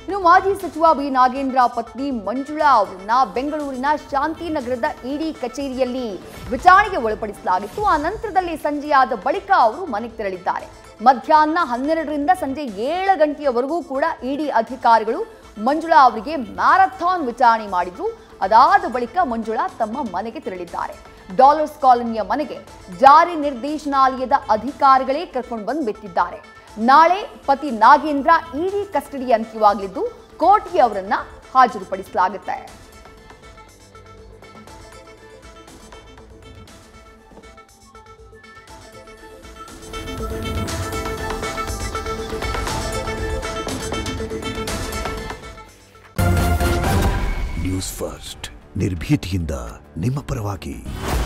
ಇನ್ನು ಮಾಜಿ ಸಚಿವ ಬಿ ನಾಗೇಂದ್ರ ಪತ್ನಿ ಮಂಜುಳಾ ಅವರನ್ನ ಬೆಂಗಳೂರಿನ ಶಾಂತಿನಗರದ ಇಡಿ ಕಚೇರಿಯಲ್ಲಿ ವಿಚಾರಣೆಗೆ ಒಳಪಡಿಸಲಾಗಿತ್ತು ಆ ನಂತರದಲ್ಲಿ ಸಂಜೆಯಾದ ಬಳಿಕ ಅವರು ಮನೆಗೆ ತೆರಳಿದ್ದಾರೆ ಮಧ್ಯಾಹ್ನ ಹನ್ನೆರಡರಿಂದ ಸಂಜೆ ಏಳು ಗಂಟೆಯವರೆಗೂ ಕೂಡ ಇಡಿ ಅಧಿಕಾರಿಗಳು ಮಂಜುಳಾ ಅವರಿಗೆ ಮ್ಯಾರಥಾನ್ ವಿಚಾರಣೆ ಮಾಡಿದ್ರು ಅದಾದ ಬಳಿಕ ಮಂಜುಳಾ ತಮ್ಮ ಮನೆಗೆ ತೆರಳಿದ್ದಾರೆ ಡಾಲರ್ಸ್ ಕಾಲೋನಿಯ ಮನೆಗೆ ಜಾರಿ ನಿರ್ದೇಶನಾಲಯದ ಅಧಿಕಾರಿಗಳೇ ಕರ್ಕೊಂಡು ಬಂದು ಬಿಟ್ಟಿದ್ದಾರೆ ನಾಳೆ ಪತಿ ನಾಗೇಂದ್ರ ಇಡಿ ಕಸ್ಟಡಿ ಅಂತ್ಯವಾಗಲಿದ್ದು ಕೋರ್ಟ್ಗೆ ಅವರನ್ನ ಹಾಜರುಪಡಿಸಲಾಗುತ್ತೆ ನ್ಯೂಸ್ ಫಸ್ಟ್ ನಿರ್ಭೀತಿಯಿಂದ ನಿಮ್ಮ ಪರವಾಗಿ